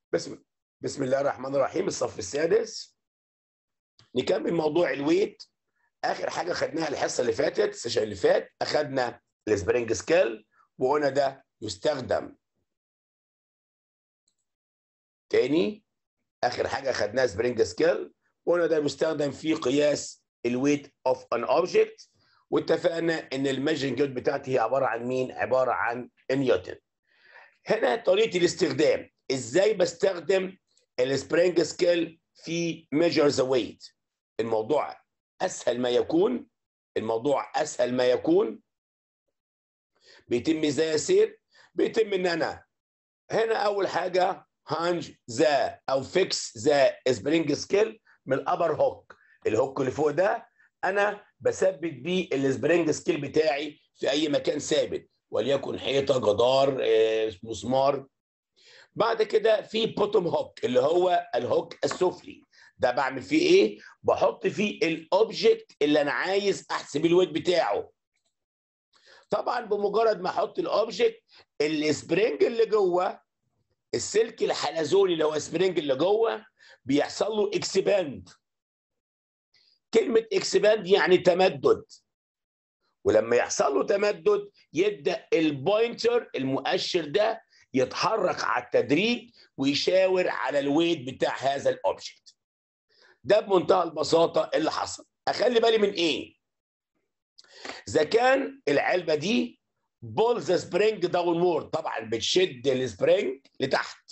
بسم بسم الله الرحمن الرحيم الصف السادس نكمل موضوع الويت اخر حاجه خدناها الحصه اللي فاتت السيشن اللي فات اخدنا السبرينج سكيل وقلنا ده يستخدم تاني اخر حاجه خدناها سبرينج سكيل وقلنا ده بيستخدم في قياس الويت اوف ان اوبجكت واتفقنا ان الميجرنج يونت بتاعتي هي عباره عن مين عباره عن نيوتن هنا طريقه الاستخدام ازاي بستخدم السبرينج سكيل في ميجر ذا ويت الموضوع اسهل ما يكون الموضوع اسهل ما يكون بيتم ازاي يا سير بيتم ان انا هنا اول حاجه هانج ذا او فيكس ذا سبرينج سكيل من الابر هوك الهوك اللي فوق ده انا بثبت بيه السبرينج سكيل بتاعي في اي مكان ثابت وليكن حيطه جدار مسمار بعد كده في بوتوم هوك اللي هو الهوك السفلي ده بعمل فيه ايه بحط فيه الاوبجكت اللي انا عايز احسب الويت بتاعه طبعا بمجرد ما احط الاوبجكت السبرينج اللي جوه السلك الحلزوني اللي هو السبرينج اللي جوه بيحصل له اكسباند كلمه اكسباند يعني تمدد ولما يحصل له تمدد يبدا البوينتر المؤشر ده يتحرك على التدريج ويشاور على الويت بتاع هذا الاوبجكت ده بمنتهى البساطه اللي حصل اخلي بالي من ايه اذا كان العلبه دي بول ذا سبرينج داون وورد طبعا بتشد السبرينج لتحت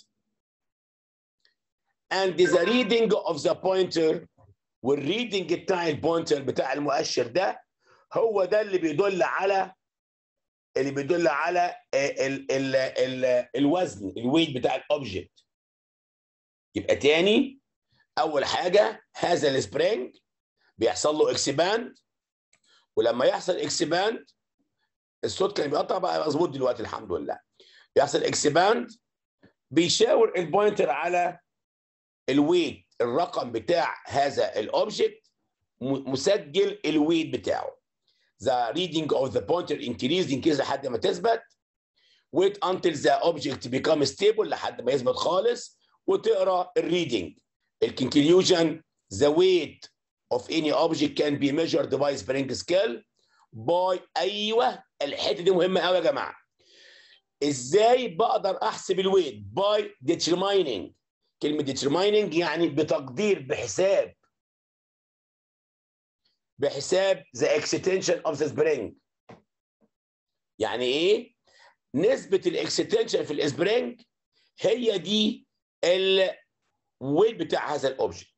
and the reading of the pointer والريدنج بتاع البوينتر بتاع المؤشر ده هو ده اللي بيدل على اللي بيدل على ال ال ال الوزن الويت بتاع الاوبجكت يبقى تاني اول حاجه هذا السبرينج بيحصل له اكسباند ولما يحصل اكسباند الصوت كان بيقطع بقى مظبوط دلوقتي الحمد لله يحصل اكسباند بيشاور البوينتر على الويت الرقم بتاع هذا الاوبجكت مسجل الويت بتاعه the reading of the pointer increase increase لحد ما تثبت wait until the object become stable لحد ما يثبت خالص وتقرا الريدنج الكونكلوجن the weight of any object can be measured by spring scale by ايوه الحته دي مهمه قوي يا جماعه ازاي بقدر احسب الويت by determining كلمه determining يعني بتقدير بحساب بحساب the extension of the spring يعني ايه نسبة الاكستنشن في السبرينج هي دي الويت بتاع هذا الاوبجكت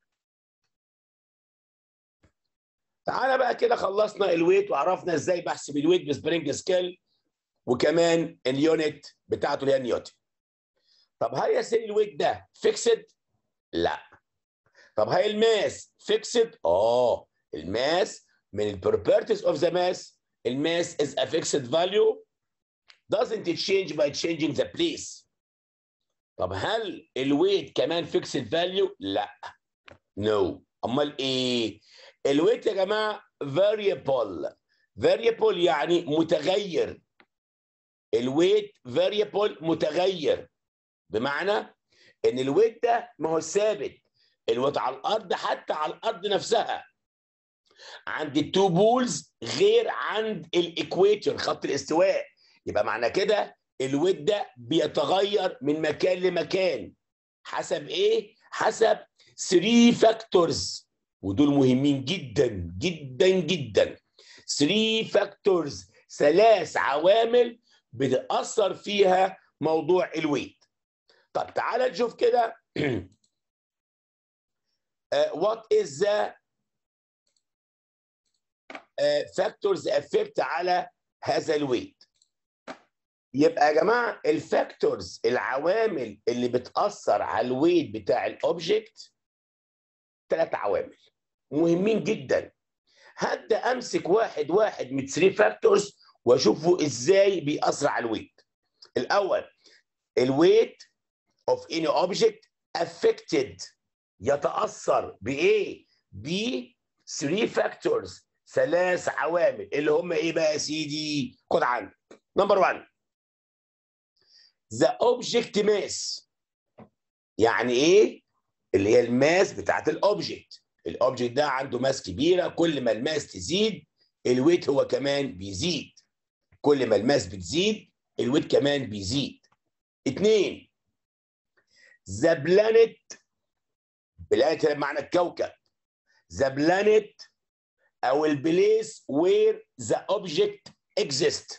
تعالى بقى كده خلصنا الويت وعرفنا ازاي بحسب الويت بسبرينج سكيل وكمان اليونت بتاعته اللي هي نيوتن طب هل يا سيدي الويت ده فيكسد؟ لا طب هل الماس فيكسد؟ اه الماس من البروبرتيز اوف ذا ماس الماس is a fixed value doesn't it change by changing the place طب هل الويت كمان fixed value لا no امال ايه الويت يا جماعه variable variable يعني متغير الويت variable متغير بمعنى ان الويت ده ما هو ثابت الويت على الارض حتى على الارض نفسها عند التو بولز غير عند الايكويتر خط الاستواء يبقى معنى كده الويت ده بيتغير من مكان لمكان حسب ايه حسب 3 فاكتورز ودول مهمين جدا جدا جدا 3 فاكتورز ثلاث عوامل بتاثر فيها موضوع الويت طب تعال نشوف كده وات از ذا فاكتورز افكت على هذا الويت يبقى يا جماعه الفاكتورز العوامل اللي بتاثر على الويت بتاع الاوبجكت ثلاث عوامل مهمين جدا هبدا امسك واحد واحد من 3 فاكتورز واشوفه ازاي بيأثر على الويت الاول الويت اوف اني اوبجكت affected يتاثر بايه ب 3 فاكتورز ثلاث عوامل اللي هم ايه بقى يا سيدي خد عندك نمبر 1 the object mass يعني ايه اللي هي الماس بتاعت الاوبجكت الاوبجكت ده عنده ماس كبيره كل ما الماس تزيد الويت هو كمان بيزيد كل ما الماس بتزيد الويت كمان بيزيد اتنين ذا بلانيت بلانيت معنى الكوكب ذا بلانيت او البليس وير ذا اوبجكت اكزيست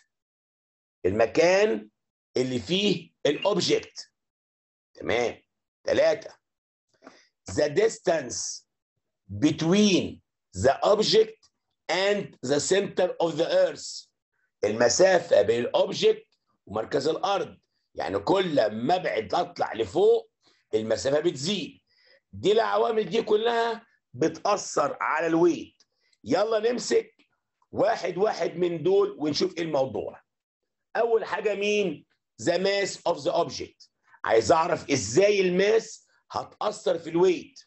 المكان اللي فيه الاوبجكت تمام ثلاثة the distance between the object and the center of the earth المسافة بين الاوبجكت ومركز الارض يعني كل ما ابعد اطلع لفوق المسافة بتزيد دي العوامل دي كلها بتأثر على الويت يلا نمسك واحد واحد من دول ونشوف ايه الموضوع اول حاجة مين the mass of the object عايز اعرف ازاي الماس هتأثر في الويت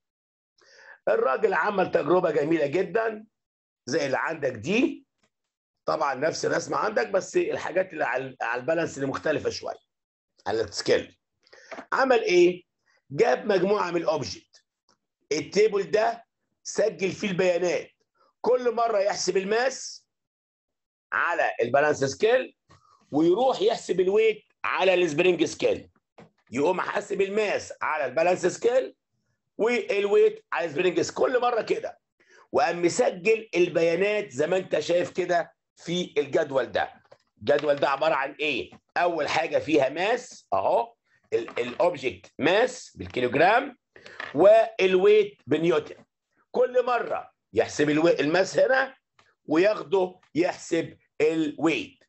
الراجل عمل تجربة جميلة جدا زي اللي عندك دي طبعا نفس الرسمة عندك بس الحاجات اللي على البالانس اللي مختلفة شوية على السكيل عمل ايه؟ جاب مجموعة من الاوبجكت التيبل ده سجل فيه البيانات كل مرة يحسب الماس على البالانس سكيل ويروح يحسب الويت على السبرينج سكيل يقوم حاسب الماس على البالانس سكيل والويت على السبرينج سكيل كل مره كده وقام مسجل البيانات زي ما انت شايف كده في الجدول ده الجدول ده عباره عن ايه اول حاجه فيها ماس اهو الاوبجكت ماس بالكيلوجرام والويت بنيوتن كل مره يحسب الماس هنا وياخده يحسب الويت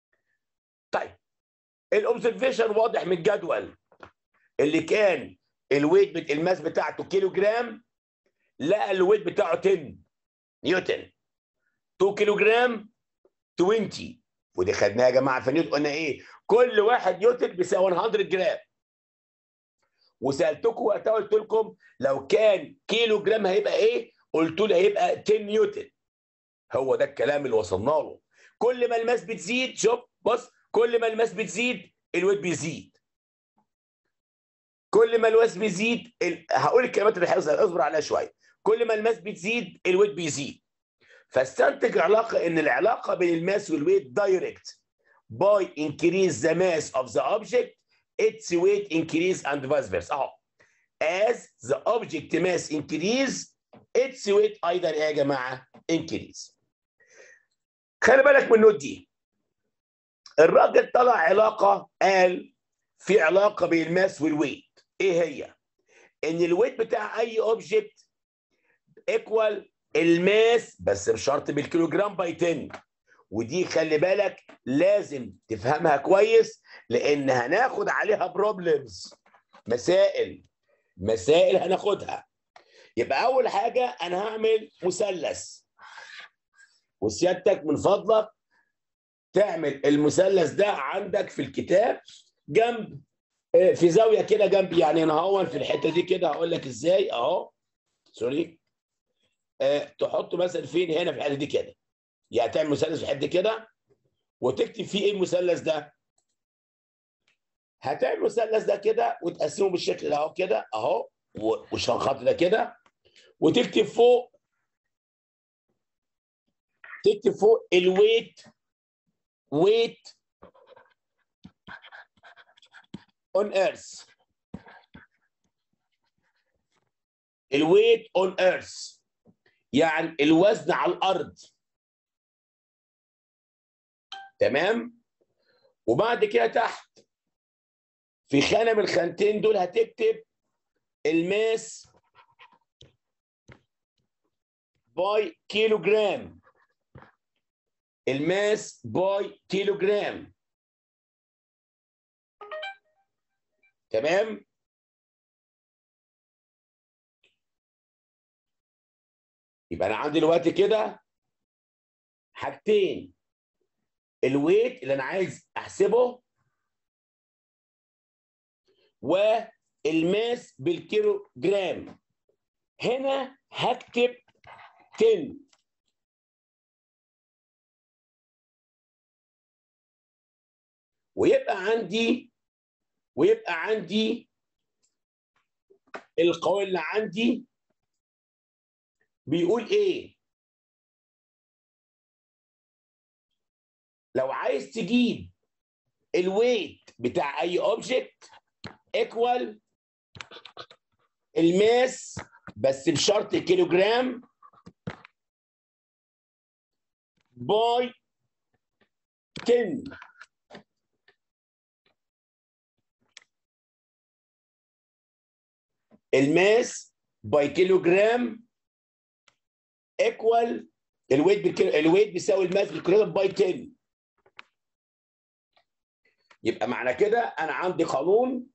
طيب الاوبزرفيشن واضح من الجدول اللي كان الويت بت... الماس بتاعته كيلو جرام لقى الويت بتاعه 10 نيوتن 2 كيلو جرام 20 ودي خدناها يا جماعه في نيوتن قلنا ايه كل واحد نيوتن بيساوي 100 جرام وسالتكم وقتها قلت لكم لو كان كيلو جرام هيبقى ايه قلت لي هيبقى 10 نيوتن هو ده الكلام اللي وصلنا له كل ما الماس بتزيد شوف بص كل ما الماس بتزيد الويت بيزيد كل ما الوزن بيزيد ال... هقول الكلمات اللي هيظهر اصبر عليها شويه كل ما الماس بتزيد الويت بيزيد فاستنتج علاقه ان العلاقه بين الماس والويت دايركت باي increase the mass of the object its weight increase and vice versa اهو as the object mass increase its weight ايضا ايه يا جماعه increase خلي بالك من النوت دي الراجل طلع علاقه قال في علاقه بين الماس والويت ايه هي؟ ان الويت بتاع اي اوبجكت ايكوال الماس بس بشرط بالكيلوجرام باي 10 ودي خلي بالك لازم تفهمها كويس لان هناخد عليها بروبلمز مسائل مسائل هناخدها يبقى اول حاجه انا هعمل مثلث وسيادتك من فضلك تعمل المثلث ده عندك في الكتاب جنب في زاويه كده جنبي يعني انا هون في الحته دي كده هقول لك ازاي اهو سوري أه تحط مثلا فين هنا في الحته دي كده يعني تعمل مثلث في الحته دي كده وتكتب فيه ايه المثلث ده هتعمل المثلث ده كده وتقسمه بالشكل ده اهو كده اهو وشان خط ده كده وتكتب فوق تكتب فوق الويت ويت on earth الويت on earth يعني الوزن على الارض تمام وبعد كده تحت في خانه من الخانتين دول هتكتب الماس باي كيلو جرام الماس باي كيلو جرام تمام يبقى انا عندي دلوقتي كده حاجتين الويت اللي انا عايز احسبه والماس بالكيلو جرام هنا هكتب 10 ويبقى عندي ويبقى عندي القوانين اللي عندي بيقول ايه لو عايز تجيب الويت بتاع اي اوبجكت ايكوال الماس بس بشرط الكيلو جرام باي 10 الماس باي كيلو جرام ايكوال الويت بالكيلو الويت بيساوي الماس بالكيلو جرام باي 10 يبقى معنى كده انا عندي قانون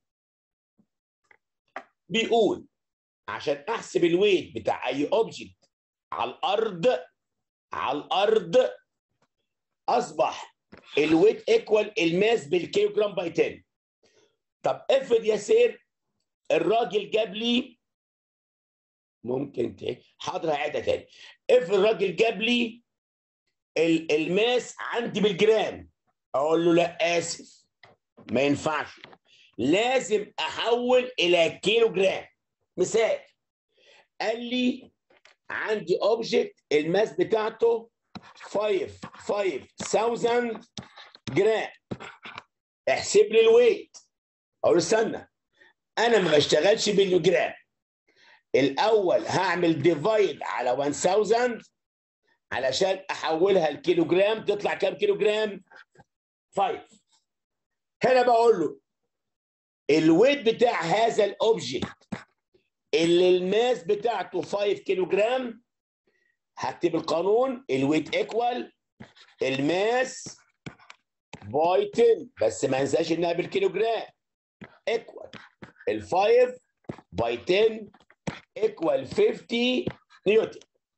بيقول عشان احسب الويت بتاع اي اوبجكت على الارض على الارض اصبح الويت ايكوال الماس بالكيلو جرام باي 10 طب افرض يا سير الراجل جاب لي ممكن ت... حاضر هعيدها تاني افرض الراجل جاب لي ال- الماس عندي بالجرام اقول له لا اسف ما ينفعش لازم احول الى كيلو جرام مثال قال لي عندي اوبجكت الماس بتاعته 5 5000 جرام احسب لي الويت اقول له استنى انا ما بشتغلش بالجرام الاول هعمل ديفايد على 1000 علشان احولها لكيلو جرام تطلع كام كيلو جرام 5 هنا بقول له الويت بتاع هذا الاوبجكت اللي الماس بتاعته 5 كيلو جرام هكتب القانون الويت ايكوال الماس باي 10 بس ما انساش انها بالكيلو جرام ايكوال ال 5 باي 10 ايكوال 50 نيوتن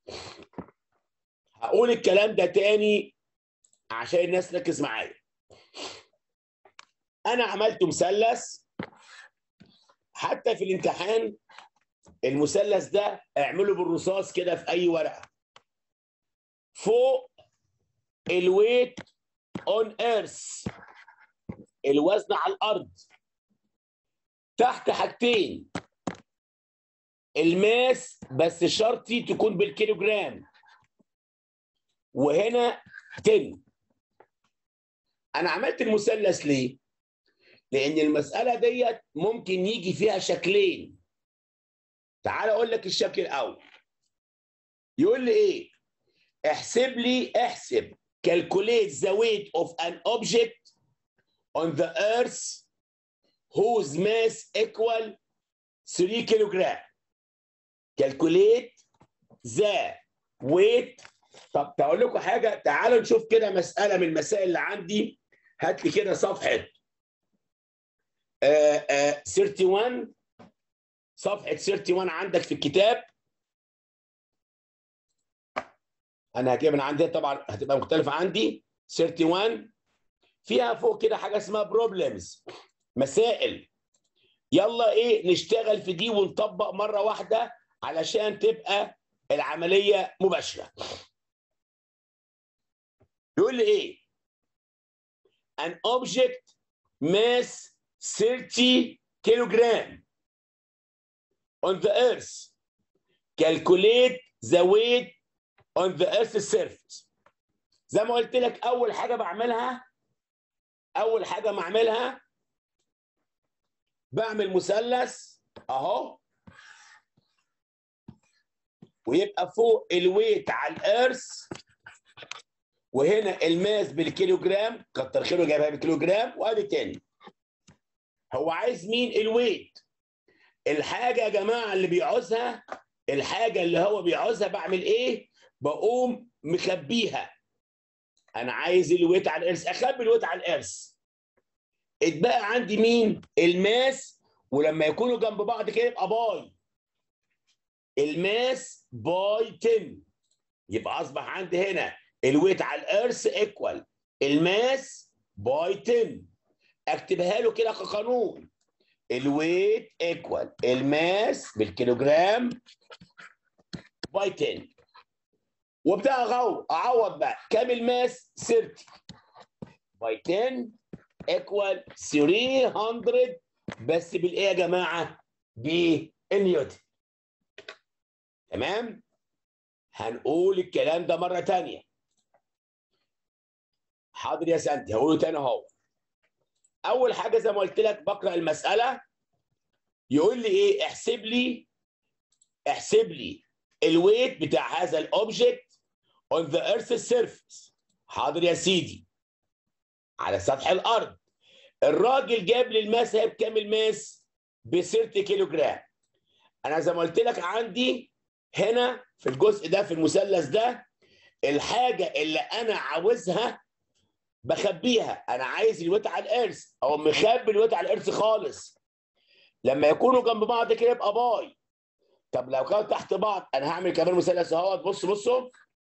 هقول الكلام ده تاني عشان الناس تركز معايا انا عملت مثلث حتى في الامتحان المثلث ده اعمله بالرصاص كده في اي ورقه فوق الويت اون ايرث الوزن على الارض تحت حاجتين الماس بس شرطي تكون بالكيلو جرام وهنا 10 انا عملت المثلث ليه لان المساله ديت ممكن يجي فيها شكلين تعال اقول لك الشكل الاول يقول لي ايه احسب لي احسب calculate the weight of an object on the earth whose mass equal 3 kilogram calculate the weight طب تقول لكم حاجه تعالوا نشوف كده مساله من المسائل اللي عندي هات لي كده صفحه آه آه 31 صفحه 31 عندك في الكتاب انا هجيب من عندي طبعا هتبقى مختلفه عندي 31 فيها فوق كده حاجه اسمها بروبلمز مسائل يلا ايه نشتغل في دي ونطبق مره واحده علشان تبقى العمليه مباشره يقول لي ايه an object mass 30 kilogram on the earth calculate the weight on the earth's surface زي ما قلت لك اول حاجه بعملها اول حاجه بعملها بعمل مثلث اهو ويبقى فوق الويت على الارث وهنا الماس بالكيلو جرام كتر خيره جايبها بالكيلو جرام وادي تاني هو عايز مين الويت الحاجه يا جماعه اللي بيعوزها الحاجه اللي هو بيعوزها بعمل ايه بقوم مخبيها انا عايز الويت على الارث اخبي الويت على الارث اتبقى عندي مين الماس ولما يكونوا جنب بعض كده يبقى باي الماس باي 10 يبقى اصبح عندي هنا الويت على الارث ايكوال الماس باي 10 اكتبها له كده كقانون الويت ايكوال الماس بالكيلوجرام باي 10 وابدا اغو اعوض بقى كام الماس 30 باي 10 ايكوال 300 بس بالايه يا جماعه؟ نيوتن تمام هنقول الكلام ده مره تانية حاضر يا سنتي هقوله تاني اهو اول حاجه زي ما قلت لك بقرا المساله يقول لي ايه احسب لي احسب لي الويت بتاع هذا الاوبجكت on the earth's surface حاضر يا سيدي على سطح الارض الراجل جاب لي الماس هي بكام الماس ب 30 كيلو جرام انا زي ما قلت لك عندي هنا في الجزء ده في المثلث ده الحاجه اللي انا عاوزها بخبيها انا عايز الويت على الارث او مخبي الويت على الارث خالص لما يكونوا جنب بعض كده يبقى باي طب لو كانوا تحت بعض انا هعمل كمان مثلث اهوت بص بصوا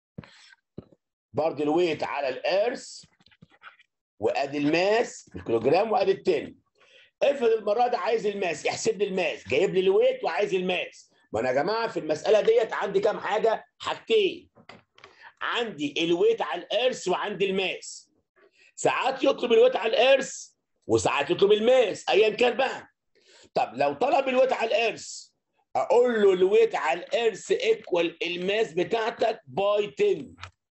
برضه الويت على الارث وادي الماس بالكيلوجرام وادي التن افرض المره دي عايز الماس يحسب لي الماس جايب لي الويت وعايز الماس ما انا يا جماعه في المساله ديت عندي كام حاجه حاجتين عندي الويت على الارث وعندي الماس ساعات يطلب الويت على الارث وساعات يطلب الماس ايا كان بقى طب لو طلب الويت على الارث اقول له الويت على الارث ايكوال الماس بتاعتك باي 10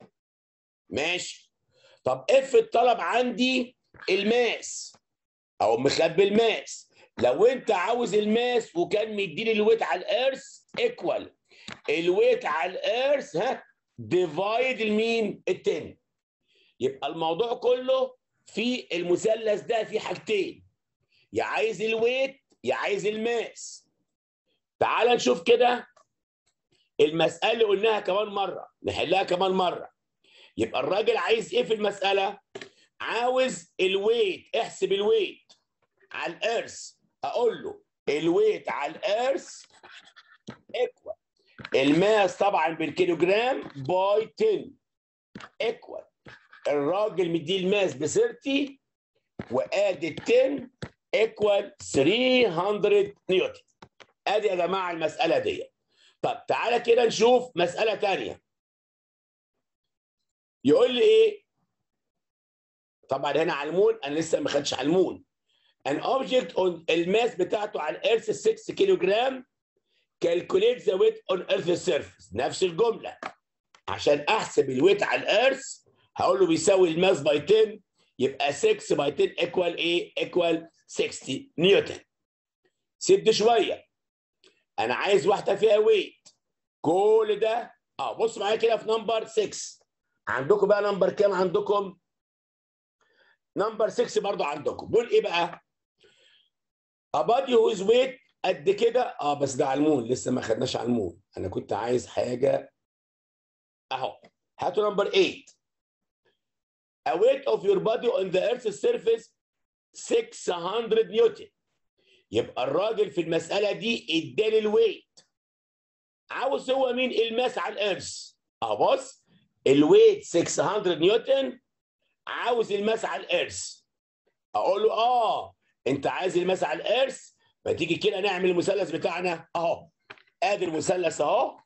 ماشي طب افرض طلب عندي الماس او مخبي الماس لو انت عاوز الماس وكان مديني الويت على الارث ايكوال الويت على الارث ها ديفايد المين ال10 يبقى الموضوع كله في المثلث ده في حاجتين يا عايز الويت يا عايز الماس تعال نشوف كده المسألة اللي قلناها كمان مرة نحلها كمان مرة يبقى الراجل عايز ايه في المسألة عاوز الويت احسب الويت على الارث اقول له الويت على الارث ايكوال الماس طبعا بالكيلوجرام باي 10 ايكوال الراجل مديه الماس ب 30 وادي 10 ايكوال 300 نيوتن ادي يا جماعه المساله دي طب تعالى كده نشوف مساله ثانيه يقول لي ايه طبعا هنا علمون انا لسه ما خدتش علمون an object on الماس بتاعته على الارث 6 كيلو جرام calculate the weight on earth's surface نفس الجمله عشان احسب الويت على الارث هقول له بيساوي الماس باي 10 يبقى 6 باي 10 ايكوال ايه؟ ايكوال 60 نيوتن. سد شويه. انا عايز واحده فيها ويت. كل ده اه بص معايا كده في نمبر 6. عندكم بقى نمبر كام عندكم؟ نمبر 6 برضو عندكم. بيقول ايه بقى؟ A body whose weight قد كده اه بس ده علمون لسه ما خدناش علمون. انا كنت عايز حاجه اهو هاتوا نمبر 8 a weight of your body on the earth's surface 600 نيوتن يبقى الراجل في المسألة دي اداني الويت عاوز هو مين الماس على الارث اه بص الويت 600 نيوتن عاوز الماس على الارث اقول له اه انت عايز الماس على الارث ما تيجي كده نعمل المثلث بتاعنا اهو ادي المثلث اهو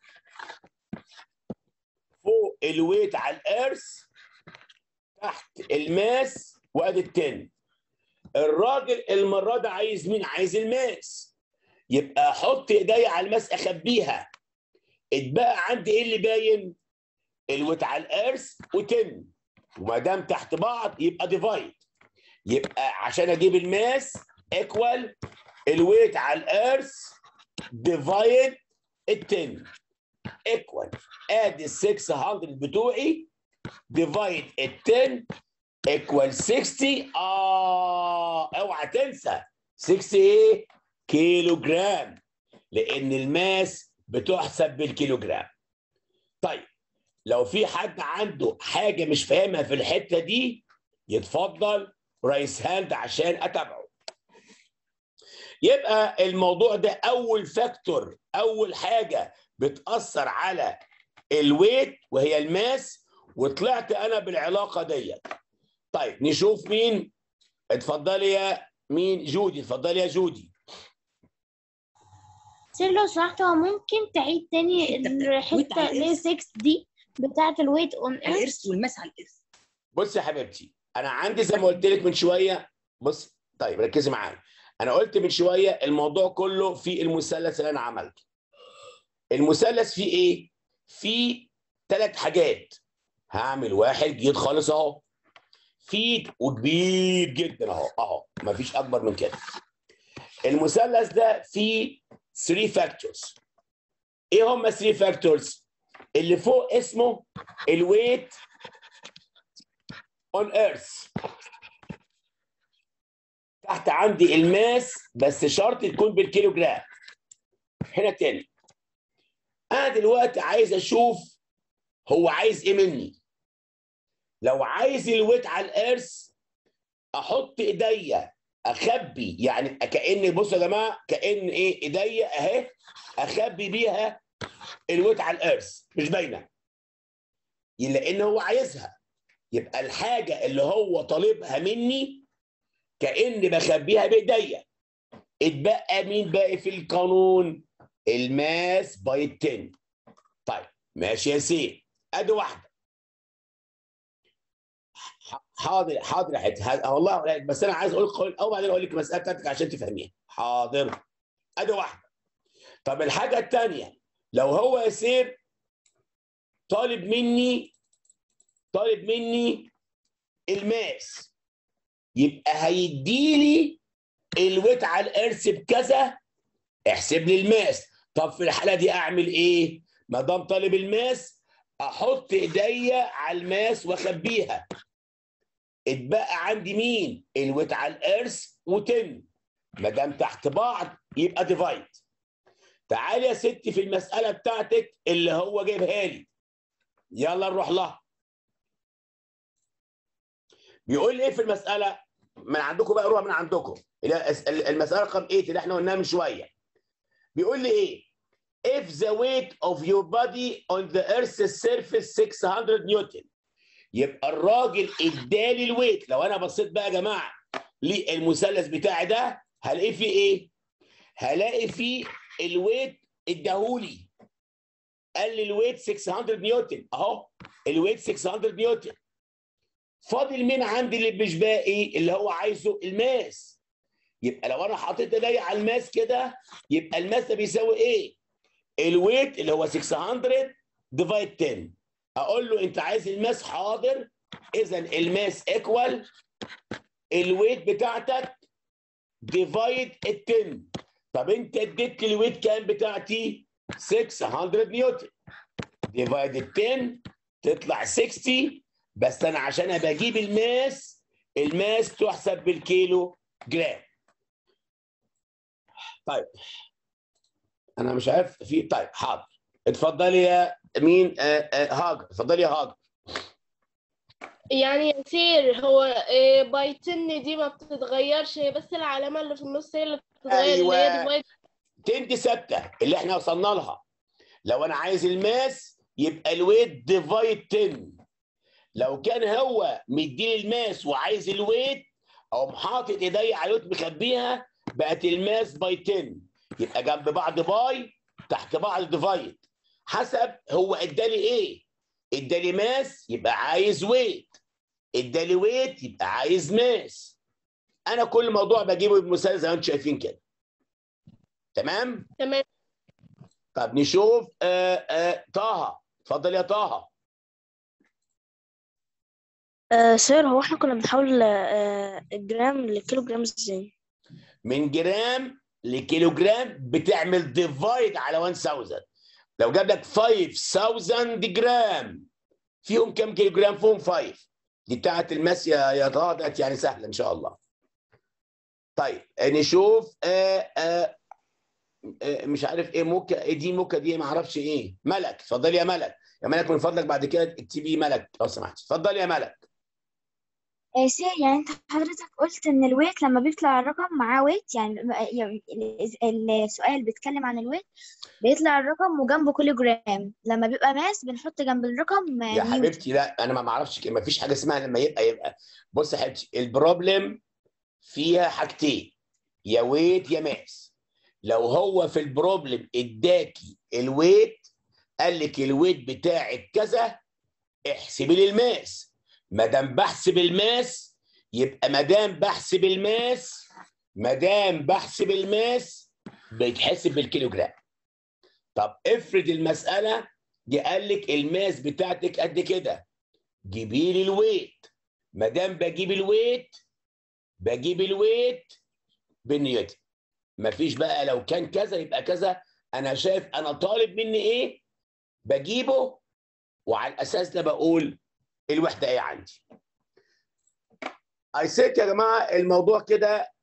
فوق الويت على الارث تحت الماس وادي التن الراجل المره دي عايز مين عايز الماس يبقى احط ايديا على الماس اخبيها اتبقى عندي ايه اللي باين الويت على الارث وتن وما دام تحت بعض يبقى ديفايد يبقى عشان اجيب الماس ايكوال الويت على الارث ديفايد التن ايكوال ادي ال 600 بتوعي ديفايد ال 10 ايكوال 60 اه اوعى تنسى 60 ايه؟ كيلو جرام لان الماس بتحسب بالكيلو جرام. طيب لو في حد عنده حاجه مش فاهمها في الحته دي يتفضل رايس هاند عشان اتابعه. يبقى الموضوع ده اول فاكتور اول حاجه بتاثر على الويت وهي الماس وطلعت انا بالعلاقه ديت طيب نشوف مين اتفضلي يا مين جودي اتفضلي يا جودي سير لو سمحت هو ممكن تعيد تاني الحتة بتاعت الحتة الويت على اللي هي الإرث. 6 دي بتاعة الويت اون على ايرث الارث والماس على الارث بص يا حبيبتي انا عندي زي ما قلت لك من شويه بص طيب ركزي معايا انا قلت من شويه الموضوع كله في المثلث اللي انا عملته المثلث فيه ايه فيه ثلاث حاجات هعمل واحد جديد خالص اهو فيد وكبير جدا اهو اهو مفيش اكبر من كده المثلث ده فيه 3 فاكتورز ايه هم 3 فاكتورز اللي فوق اسمه الويت اون ايرث تحت عندي الماس بس شرط تكون بالكيلو جرام هنا تاني انا دلوقتي عايز اشوف هو عايز ايه مني لو عايز الويت على الارث احط ايديا اخبي يعني كان بصوا يا جماعه كان ايه ايديا اهي اخبي بيها الويت على الارث مش باينه لان هو عايزها يبقى الحاجه اللي هو طالبها مني كاني بخبيها بايديا اتبقى مين باقي في القانون الماس باي 10 طيب ماشي يا سيدي ادي واحده حاضر حاضر يا حته والله بس انا عايز اقول قول او بعدين اقول لك المساله بتاعتك عشان تفهميها حاضر ادي واحده طب الحاجه الثانيه لو هو يسير طالب مني طالب مني الماس يبقى هيديلي الويت على الارث بكذا احسب لي الماس طب في الحاله دي اعمل ايه ما دام طالب الماس احط ايديا على الماس واخبيها اتبقى عندي مين الويت على الارث و10 ما دام تحت بعض يبقى ديفايد تعالي يا ستي في المساله بتاعتك اللي هو جايبها لي يلا نروح لها بيقول لي ايه في المساله من عندكم بقى روح من عندكم المساله رقم 8 اللي احنا قلناها من شويه بيقول لي ايه if the weight of your body on the earth's surface 600 نيوتن يبقى الراجل ادالي الويت لو انا بصيت بقى يا جماعه للمثلث بتاعي ده هلاقي فيه ايه هلاقي فيه الويت اداهولي قال لي الويت 600 نيوتن اهو الويت 600 نيوتن فاضل مين عندي اللي مش باقي اللي هو عايزه الماس يبقى لو انا حطيت ايدي على الماس كده يبقى الماس ده بيساوي ايه الويت اللي هو 600 ديفايد 10 اقول له انت عايز الماس حاضر اذا الماس ايكوال الويت بتاعتك ديفايد ال 10 طب انت اديت لي الويت كام بتاعتي 600 نيوتن ديفايد ال 10 تطلع 60 بس انا عشان ابقى اجيب الماس الماس تحسب بالكيلو جرام طيب انا مش عارف في طيب حاضر اتفضلي يا مين آه آه هاجر اتفضلي يا هاجر يعني يصير هو إيه باي 10 دي ما بتتغيرش هي بس العلامة اللي في النص هي اللي بتتغير اللي هي أيوة. ديفايد 10 دي ثابته اللي احنا وصلنا لها لو انا عايز الماس يبقى الويت ديفايد 10 لو كان هو مديني الماس وعايز الويت او حاطط ايدي على الويت مخبيها بقت الماس باي 10 يبقى جنب بعض باي تحت بعض ديفايد حسب هو ادالي ايه ادالي ماس يبقى عايز ويت ادالي ويت يبقى عايز ماس انا كل موضوع بجيبه بمثال زي ما انتم شايفين كده تمام تمام طب نشوف آه آه طه اتفضل يا طه آه سير هو احنا كنا بنحول آه الجرام لكيلو جرام ازاي؟ من جرام لكيلو جرام بتعمل ديفايد على 1000 لو جاب لك 5000 جرام فيهم كم كيلو جرام فيهم 5 دي بتاعت الماس يا يا طه ديت يعني سهله ان شاء الله طيب نشوف آه آه آه مش عارف ايه موكا ايه دي موكا دي ما اعرفش ايه ملك اتفضلي يا ملك يا ملك من فضلك بعد كده اكتبي ملك لو سمحت اتفضلي يا ملك آه، سي يعني انت حضرتك قلت ان الويت لما بيطلع الرقم معاه ويت يعني يعني السؤال بيتكلم عن الويت بيطلع الرقم وجنبه كيلو جرام لما بيبقى ماس بنحط جنب الرقم آه، يا نيوتن حبيبتي لا انا ما اعرفش ما فيش حاجه اسمها لما يبقى يبقى بص يا حبيبتي البروبلم فيها حاجتين يا ويت يا ماس لو هو في البروبلم اداكي الويت قال لك الويت بتاعك كذا احسبي لي الماس ما دام بحسب الماس يبقى ما دام بحسب الماس ما دام بحسب الماس بيتحسب بالكيلوجرام طب افرض المساله جه قال لك الماس بتاعتك قد كده جيبي لي الويت ما دام بجيب الويت بجيب الويت بالنيوتن مفيش بقى لو كان كذا يبقى كذا انا شايف انا طالب مني ايه بجيبه وعلى الاساس ده بقول الوحده ايه عندي I think يا جماعه الموضوع كده